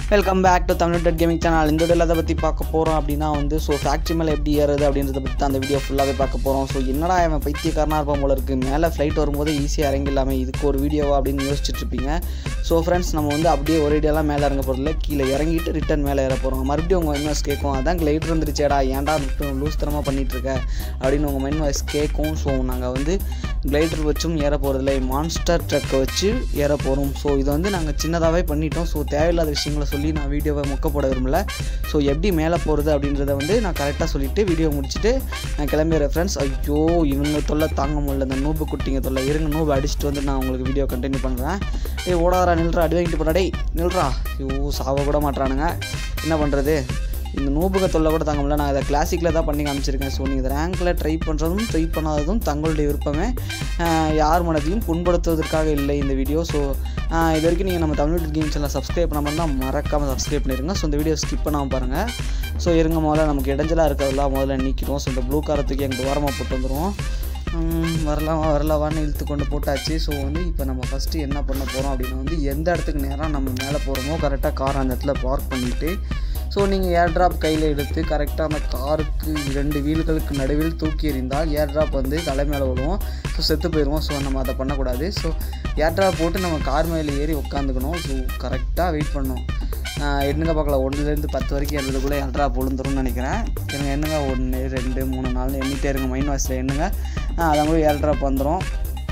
welcome back to Tamil dead gaming channel இந்த வீடியோவில் அதை பற்றி பார்க்க போகிறோம் அப்படின்னா வந்து ஸோ ஃபேக்ட்ரி மேலே எப்படி ஏறுது அப்படின்றத பற்றி தான் அந்த வீடியோ ஃபுல்லாகவே பார்க்க போகிறோம் ஸோ என்னடா அவன் பைத்தியக்காரனாக இருப்பான் போல இருக்குது மேலே ஃப்ளைட் வரும்போது ஈஸியாக இறங்கிடலாமே இதுக்கு ஒரு வீடியோவா அப்படின்னு யோசிச்சுட்டு இருப்பீங்க ஸோ ஃப்ரெண்ட்ஸ் நம்ம வந்து அப்படியே ஒரு ஐடியாலாம் மேலே இறங்க போகிறதில்ல கீழே இறங்கிட்டு ரிட்டன் மேலே ஏற போகிறோம் மறுபடியும் உங்கள் மைண்ட் வாய்ஸ் கேட்கும் அதான் கிளைட் வந்துருச்சேடா ஏன்டா லூஸ் தரமாக பண்ணிட்டு இருக்க அப்படின்னு உங்கள் மைண்ட் வாய்ஸ் கேட்கும் ஸோ நாங்கள் வந்து கிளைடர் வச்சும் ஏற போகிறதில்ல மான்ஸ்டர் ட்ரக்கை வச்சு ஏற போகிறோம் ஸோ இது வந்து நாங்கள் சின்னதாகவே பண்ணிட்டோம் ஸோ தேவையில்லாத விஷயங்களை சொல்லி நான் வீடியோவை மொக்க போட விரும்பல ஸோ எப்படி மேலே போகிறது அப்படின்றத வந்து நான் கரெக்டாக சொல்லிவிட்டு வீடியோ முடிச்சுட்டு நான் கிளம்பி ரெஃபரன்ஸ் ஐயோ இவங்க தொல்லை தாங்க முடியல இந்த நூபு குட்டிங்க தொல்லை இருங்க நூபு அடிச்சுட்டு வந்து நான் உங்களுக்கு வீடியோ கண்டினியூ பண்ணுறேன் ஏய் ஓடாதரா நில்றா அடி வாங்கிட்டு போடா டேய் நில்றா ஐயோ சாவ கூட மாட்றானுங்க என்ன பண்ணுறது இந்த நூபுக தொல்லை கூட தாங்க முடியல நான் இதை கிளாசிக்கில் தான் பண்ணி காமிச்சிருக்கேன் ஸோ நீங்கள் ரேங்கில் ட்ரை பண்ணுறதும் ட்ரை பண்ணாததும் தங்களுடைய விருப்பமே ஆஹ் யார் மனதையும் புண்படுத்துவதற்காக இல்லை இந்த வீடியோ ஸோ இது வரைக்கும் நீங்கள் நம்ம தமிழ் கேம் சேனல் சப்ஸ்கிரைப் பண்ண மாதிரி தான் மறக்காமல் சப்ஸ்கிரைப் பண்ணிடுங்க ஸோ இந்த வீடியோ ஸ்கிப் பண்ணாமல் பாருங்கள் ஸோ இருங்க முதல்ல நமக்கு இடைஞ்சலாக இருக்கிறதெல்லாம் முதல்ல நீக்கிடுவோம் ஸோ இந்த ப்ளூ காரை தூக்கி எங்களுக்கு ஓரமாக போட்டு வந்துடுவோம் உம், வரலாம் வரலாவான்னு இழுத்து கொண்டு போட்டாச்சு ஸோ வந்து இப்போ நம்ம ஃபஸ்ட்டு என்ன பண்ண போகிறோம் அப்படின்னா வந்து எந்த இடத்துக்கு நேராக நம்ம மேலே போகிறோமோ கரெக்டாக கார் அந்த இடத்துல பார்க் பண்ணிவிட்டு ஸோ நீங்கள் ஏர் ட்ராப் கையில் எடுத்து கரெக்டாக அந்த காருக்கு இரண்டு வீல்களுக்கு நடுவில் தூக்கி எறிந்தால் ஏர் ட்ராப் வந்து தலை மேலே விழுவோம் ஸோ செத்து போயிடுவோம் ஸோ நம்ம அதை பண்ணக்கூடாது ஸோ ஏர் ட்ராப் போட்டு நம்ம கார் மேலே ஏறி உட்காந்துக்கணும் ஸோ கரெக்டாக வெயிட் பண்ணணும் ஆஹ் எண்ணுங்க பார்க்கலாம் ஒன்றுலேருந்து பத்து வரைக்கும் எழுதுக்குள்ளே ஏர் ட்ராப் விழுந்துரும்னு நினைக்கிறேன் எனக்கு எண்ணுங்க ஒன்று ரெண்டு மூணு நாலு எண்ணிட்டே இருங்க மைண்ட் வாய்ஸில் எண்ணுங்க அதான் கூட ஏர் ட்ராப் வந்துடும்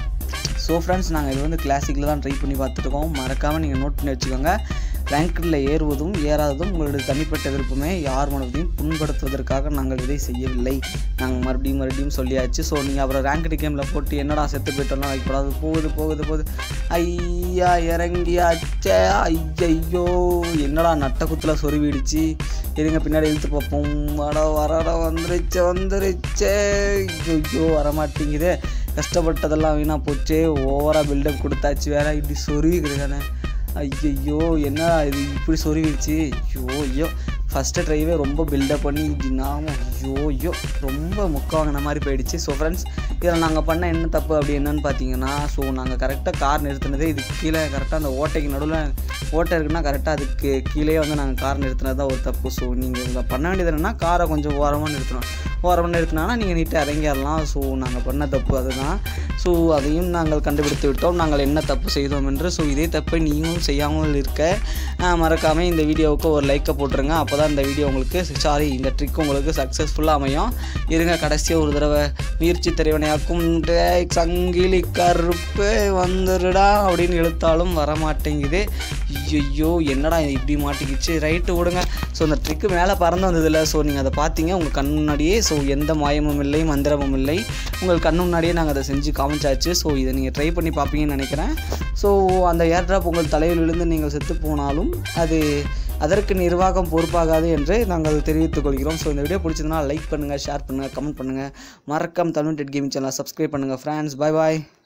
ஸோ ஃப்ரெண்ட்ஸ் நாங்கள் இது வந்து கிளாசிக்கில் தான் ட்ரை பண்ணி பார்த்துருக்கோம் மறக்காமல் நீங்கள் நோட் பண்ணி வச்சுக்கோங்க ரேங்கில் ஏறுவதும் ஏறாததும் உங்களுடைய தனிப்பட்ட விருப்பமே யார் மனதையும் புண்படுத்துவதற்காக நாங்கள் இதை செய்யவில்லை நாங்கள் மறுபடியும் மறுபடியும் சொல்லியாச்சு ஸோ நீங்கள் அப்புறம் ரேங்க்டு கேமில் போட்டு என்னடா செத்து போயிட்டோம்லாம் வைக்கக்கூடாது போகுது போகுது போகுது ஐயா இறங்கியாச்சே ஐயையோ என்னடா நட்ட குத்தில் சொருவிடுச்சு இருங்க பின்னாடி இழுத்து பார்ப்போம் வட வரட வந்துருச்சு வந்துருச்சே ஐயோ வரமாட்டேங்குதே கஷ்டப்பட்டதெல்லாம் வீணாக போச்சு ஓவராக பில்டப் கொடுத்தாச்சு வேற இப்படி சொருவிக்கிறதானே ஐயையோ என்ன இது இப்படி சொருவிடுச்சு ஐயோ ஐயோ ஃபஸ்ட்டு ட்ரைவே ரொம்ப பில்டப் பண்ணி இப்படி நாம ஐயோ ஐயோ ரொம்ப முக்க வாங்கின மாதிரி போயிடுச்சு ஸோ ஃப்ரெண்ட்ஸ் இதில் நாங்கள் பண்ண என்ன தப்பு அப்படி என்னன்னு பார்த்தீங்கன்னா ஸோ நாங்கள் கரெக்டாக கார் நிறுத்தினதே இதுக்கு கீழே கரெக்டாக அந்த ஓட்டைக்கு நடுவில் ஓட்டை இருக்குன்னா கரெக்டாக அதுக்கு கீழே வந்து நாங்கள் கார் நிறுத்தினது தான் ஒரு தப்பு ஸோ நீங்கள் இங்கே பண்ண வேண்டியது என்னென்னா காரை கொஞ்சம் ஓரமாக நிறுத்தணும் ஓரமாக நிறுத்தினாங்கன்னா நீங்கள் நீட்டாக இறங்கிடலாம் ஸோ நாங்கள் பண்ண தப்பு அதுதான் ஸோ அதையும் நாங்கள் கண்டுபிடித்து விட்டோம் நாங்கள் என்ன தப்பு செய்தோம் என்று ஸோ இதே தப்பை நீங்களும் செய்யாமல் இருக்க மறக்காமல் இந்த வீடியோவுக்கு ஒரு லைக்கை போட்டுருங்க அப்போ தான் இந்த வீடியோ உங்களுக்கு சாரி இந்த ட்ரிக் உங்களுக்கு சக்ஸஸ்ஃபுல்லாக அமையும் இருங்க கடைசியாக ஒரு தடவை முயற்சி தெரிவனையாக்கும் டேய் சங்கிலி கருப்பு வந்துருடா அப்படின்னு இழுத்தாலும் வரமாட்டேங்குது ஐயோ என்னடா இது இப்படி மாட்டிக்கிச்சு ரைட்டு விடுங்க ஸோ அந்த ட்ரிக்கு மேலே பறந்து வந்ததில்ல ஸோ நீங்கள் அதை பார்த்தீங்க உங்கள் கண் முன்னாடியே ஸோ எந்த மாயமும் இல்லை மந்திரமும் இல்லை உங்கள் கண் முன்னாடியே நாங்கள் அதை செஞ்சு காமிச்சாச்சு ஸோ இதை நீங்கள் ட்ரை பண்ணி பார்ப்பீங்கன்னு நினைக்கிறேன் ஸோ அந்த ஏர் ட்ராப் உங்கள் தலையில் விழுந்து நீங்கள் செத்து போனாலும் அது அதற்கு நிர்வாகம் பொறுப்பாகாது என்று நாங்கள் தெரிவித்துக் கொள்கிறோம் ஸோ இந்த வீடியோ பிடிச்சதுன்னா லைக் பண்ணுங்கள் ஷேர் பண்ணுங்கள் கமெண்ட் பண்ணுங்கள் மறக்காம தமிழ் டெட் கேமிங் சேனலை சப்ஸ்கிரைப் பண்ணுங்கள் ஃப்ரெண்ட்ஸ் பை பாய்